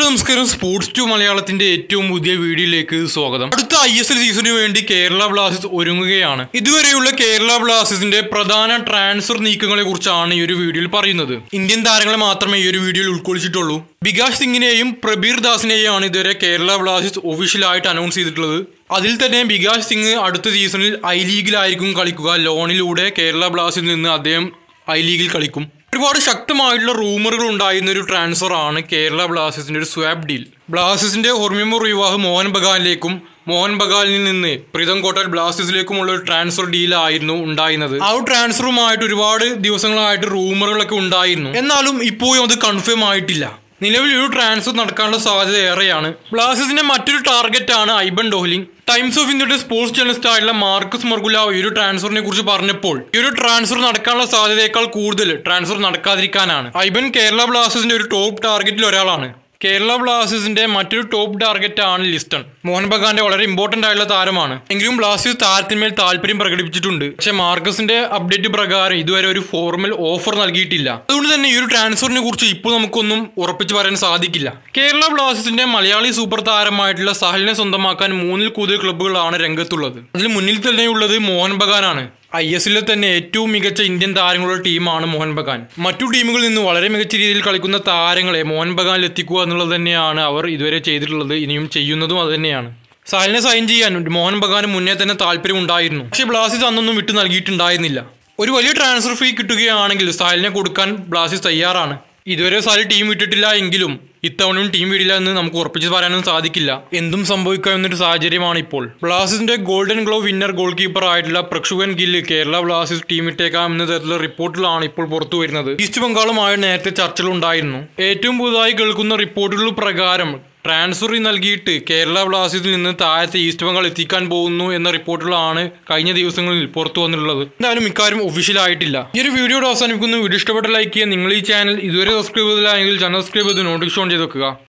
hello നമസ്കാരം sports to മലയാളത്തിന്റെ ഏറ്റവും പുതിയ വീഡിയോയിലേക്ക് സ്വാഗതം അടുത്ത ഐ എസ് എൽ സീസണിന് വേണ്ടി കേരള ബ്ലാസ്റ്റേഴ്സ് ഒരുങ്ങുകയാണ് ഇതുവരെയുള്ള കേരള ബ്ലാസ്റ്റേഴ്സിന്റെ പ്രധാന ട്രാൻസ്ഫർ നീക്കങ്ങളെ കുറിച്ചാണ് ഈ ഒരു വീഡിയോയിൽ പറയുന്നത് ഇന്ത്യൻ താരങ്ങളെ മാത്രമേ ഈ ഒരു വീഡിയോയിൽ ഉൾക്കൊള്ളിച്ചിട്ടുള്ളൂ ബികാഷ് സിംഗിനെയും പ്രബീർ ദാസിനെയാണ് ഇതുവരെ കേരള ബ്ലാസ്റ്റേഴ്സ് ഒഫീഷ്യലായിട്ട് അനൗൺസ് ചെയ്തിട്ടുള്ളത് അതിൽ തന്നെ ബികാഷ് സിംഗ് അടുത്ത സീസണിൽ ഐ ലീഗിലായിരിക്കും കളിക്കുക ലോണിലൂടെ കേരള ബ്ലാസ്റ്റേഴ്സിൽ നിന്ന് അദ്ദേഹം ഐ ലീഗിൽ കളിക്കും ഒരുപാട് ശക്തമായിട്ടുള്ള റൂമറുകൾ ഉണ്ടായിരുന്ന ഒരു ട്രാൻസ്ഫർ ആണ് കേരള ബ്ലാസ്റ്റേഴ്സിന്റെ ഒരു സ്വാപ്പ് ഡീൽ ബ്ലാസ്റ്റേഴ്സിന്റെ ഹൊർമിമോ റിവാഹ് മോഹൻ ബഗാനിലേക്കും മോഹൻ ബഗാനിൽ നിന്ന് പ്രീതം കോട്ടൽ ബ്ലാസ്റ്റേഴ്സിലേക്കുമുള്ള ഒരു ട്രാൻസ്ഫർ ഡീലായിരുന്നു ഉണ്ടായിരുന്നത് ആ ഒരു ട്രാൻസ്ഫറുമായിട്ട് ഒരുപാട് ദിവസങ്ങളായിട്ട് റൂമറുകളൊക്കെ ഉണ്ടായിരുന്നു എന്നാലും ഇപ്പോഴും അത് കൺഫേം ആയിട്ടില്ല നിലവിൽ ഒരു ട്രാൻസ്ഫർ നടക്കാനുള്ള സാധ്യത ഏറെയാണ് ബ്ലാസ്റ്റേഴ്സിന്റെ മറ്റൊരു ടാർഗറ്റ് ആണ് ഐബൻ ഡോഹ്ലിംഗ് ടൈംസ് ഓഫ് ഇന്ത്യയുടെ സ്പോർട്സ് ജേർണലിസ്റ്റ് ആയിട്ടുള്ള മാർക്കസ് മർഗുല ഈ ഒരു ട്രാൻസ്ഫറിനെ കുറിച്ച് പറഞ്ഞപ്പോൾ ഈ ഒരു ട്രാൻസ്ഫർ നടക്കാനുള്ള സാധ്യതയേക്കാൾ കൂടുതൽ ട്രാൻസ്ഫർ നടക്കാതിരിക്കാനാണ് ഐബൻ കേരള ബ്ലാസ്റ്റേഴ്സിന്റെ ഒരു ടോപ്പ് ടാർഗറ്റിൽ ഒരാളാണ് കേരള ബ്ലാസ്റ്റേഴ്സിന്റെ മറ്റൊരു ടോപ്പ് ടാർഗറ്റ് ആണ് ലിസ്റ്റൺ മോഹൻ ബഗാന്റെ വളരെ ഇമ്പോർട്ടന്റ് ആയിട്ടുള്ള താരമാണ് എങ്കിലും ബ്ലാസ്റ്റേഴ്സ് താരത്തിന്മേൽ താല്പര്യം പ്രകടിപ്പിച്ചിട്ടുണ്ട് പക്ഷെ മാർക്കസിന്റെ അപ്ഡേറ്റ് പ്രകാരം ഇതുവരെ ഒരു ഫോർമൽ ഓഫർ നൽകിയിട്ടില്ല അതുകൊണ്ട് തന്നെ ഈ ഒരു ട്രാൻസ്ഫറിനെ കുറിച്ച് ഇപ്പോൾ നമുക്കൊന്നും ഉറപ്പിച്ച് പറയാൻ സാധിക്കില്ല കേരള ബ്ലാസ്റ്റേഴ്സിന്റെ മലയാളി സൂപ്പർ താരമായിട്ടുള്ള സഹലിനെ സ്വന്തമാക്കാൻ മൂന്നിൽ കൂടുതൽ ക്ലബ്ബുകളാണ് രംഗത്തുള്ളത് അതിൽ മുന്നിൽ തന്നെയുള്ളത് മോഹൻ ബഗാനാണ് ഐ എസ് എല്ലിൽ തന്നെ ഏറ്റവും മികച്ച ഇന്ത്യൻ താരങ്ങളുടെ ടീമാണ് മോഹൻ ബഗാൻ മറ്റു ടീമുകളിൽ നിന്ന് വളരെ മികച്ച രീതിയിൽ കളിക്കുന്ന താരങ്ങളെ മോഹൻ ബഗാനിൽ എത്തിക്കുക എന്നുള്ളത് തന്നെയാണ് അവർ ഇതുവരെ ചെയ്തിട്ടുള്ളത് ഇനിയും ചെയ്യുന്നതും അത് തന്നെയാണ് സാലിനെ സൈൻ ചെയ്യാൻ മോഹൻ ബഗാന് മുന്നേ തന്നെ താല്പര്യം ഉണ്ടായിരുന്നു പക്ഷേ ബ്ലാസ്റ്റേഴ്സ് അന്നൊന്നും വിട്ടു നൽകിയിട്ടുണ്ടായിരുന്നില്ല ഒരു വലിയ ട്രാൻസ്ഫർ ഫീ കിട്ടുകയാണെങ്കിൽ സാലിനെ കൊടുക്കാൻ ബ്ലാസ്റ്റേഴ്സ് തയ്യാറാണ് ഇതുവരെ സാലി ടീം വിട്ടിട്ടില്ല എങ്കിലും ഇത്തവണയും ടീം വിടില്ല എന്ന് നമുക്ക് ഉറപ്പിച്ച് പറയാനൊന്നും സാധിക്കില്ല എന്തും സംഭവിക്കാവുന്നൊരു സാഹചര്യമാണ് ഇപ്പോൾ ബ്ലാസ്റ്റേഴ്സിന്റെ golden glove winner goal keeper ആയിട്ടുള്ള പ്രക്ഷുവൻ ഗില്ല് കേരള ബ്ലാസ്റ്റേഴ്സ് ടീം ഇട്ടേക്കാം എന്ന തരത്തിലുള്ള റിപ്പോർട്ടിലാണ് ഇപ്പോൾ പുറത്തു വരുന്നത് ഈസ്റ്റ് ബംഗാളുമായി നേരത്തെ ചർച്ചകൾ ഉണ്ടായിരുന്നു ഏറ്റവും പുതുതായി കേൾക്കുന്ന റിപ്പോർട്ടുകൾ പ്രകാരം ട്രാൻസ്ഫർ നൽകിയിട്ട് കേരള ബ്ലാസ്റ്റേഴ്സിൽ നിന്ന് താഴത്തെ ഈസ്റ്റ് ബംഗാൾ എത്തിക്കാൻ പോകുന്നു എന്ന റിപ്പോർട്ടുകളാണ് കഴിഞ്ഞ ദിവസങ്ങളിൽ പുറത്തു വന്നിട്ടുള്ളത് എന്തായാലും ഇക്കാര്യം ഒഫീഷ്യൽ ആയിട്ടില്ല ഈ ഒരു വീഡിയോയുടെ അവസാനിപ്പിക്കുന്നു വീഡിയോ ഇഷ്ടപ്പെട്ട ലൈക്ക് ചെയ്യുക നിങ്ങൾ ഈ ചാനൽ ഇതുവരെ സബ്സ്ക്രൈബ് ചെയ്തില്ല എങ്കിൽ ചാനൽ സബ്സ്ക്രൈബ് ചെയ്ത് നോട്ടിഫിക്കേഷൻ ചെയ്ത് വെക്കുക